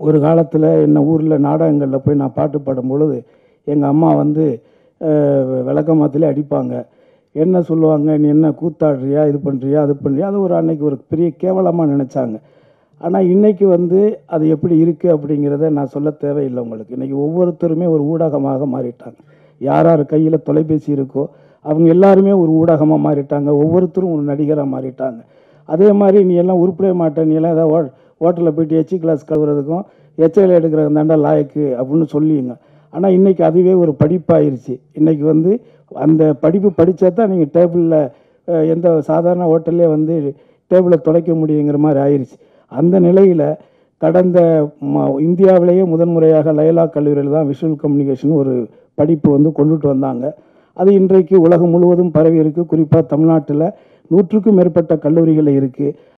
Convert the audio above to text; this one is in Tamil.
ஒரு காலத்தில் என்ன ஊரில் நாடகங்களில் போய் நான் பாட்டு பாடும் பொழுது எங்கள் அம்மா வந்து அஹ், விளக்கமாத்திலே அடிப்பாங்க என்ன சொல்லுவாங்க நீ என்ன கூத்தாடுறியா இது பண்ணுறியா அது பண்ணுறியா அது ஒரு அன்னைக்கு ஒரு பெரிய கேவலமாக நினச்சாங்க ஆனால் இன்னைக்கு வந்து அது எப்படி இருக்குது அப்படிங்கிறத நான் சொல்ல தேவையில்லை உங்களுக்கு இன்னைக்கு ஒவ்வொருத்தருமே ஒரு ஊடகமாக மாறிட்டாங்க யார் யார் கையில் தொலைபேசி இருக்கோ அவங்க எல்லாருமே ஒரு ஊடகமாக மாறிட்டாங்க ஒவ்வொருத்தரும் ஒரு நடிகராக மாறிட்டாங்க அதே மாதிரி நீ எல்லாம் உருப்படவே மாட்டே நீ எல்லாம் ஏதாவது ஹோட்டலில் போயிட்டு எச்சி கிளாஸ் கழுவுறதுக்கும் எச்சையில் எடுக்கிறது தாண்டா லாயக்கு அப்படின்னு சொல்லிங்க ஆனால் இன்றைக்கி அதுவே ஒரு படிப்பாயிருச்சு இன்றைக்கி வந்து அந்த படிப்பு படித்தா தான் நீங்கள் டேபிளில் எந்த சாதாரண ஹோட்டல்லே வந்து டேபிளை தொலைக்க முடியுங்கிற மாதிரி ஆயிருச்சு அந்த நிலையில் கடந்த ம- இந்தியாவிலேயே முதன்முறையாக லயலா கல்லூரியில் தான் விஷுவல் கம்யூனிகேஷன் ஒரு படிப்பு வந்து கொண்டுட்டு வந்தாங்க அது இன்றைக்கு உலகம் முழுவதும் பரவி இருக்கு குறிப்பாக தமிழ்நாட்டில் நூற்றுக்கும் மேற்பட்ட கல்லூரிகள் இருக்குது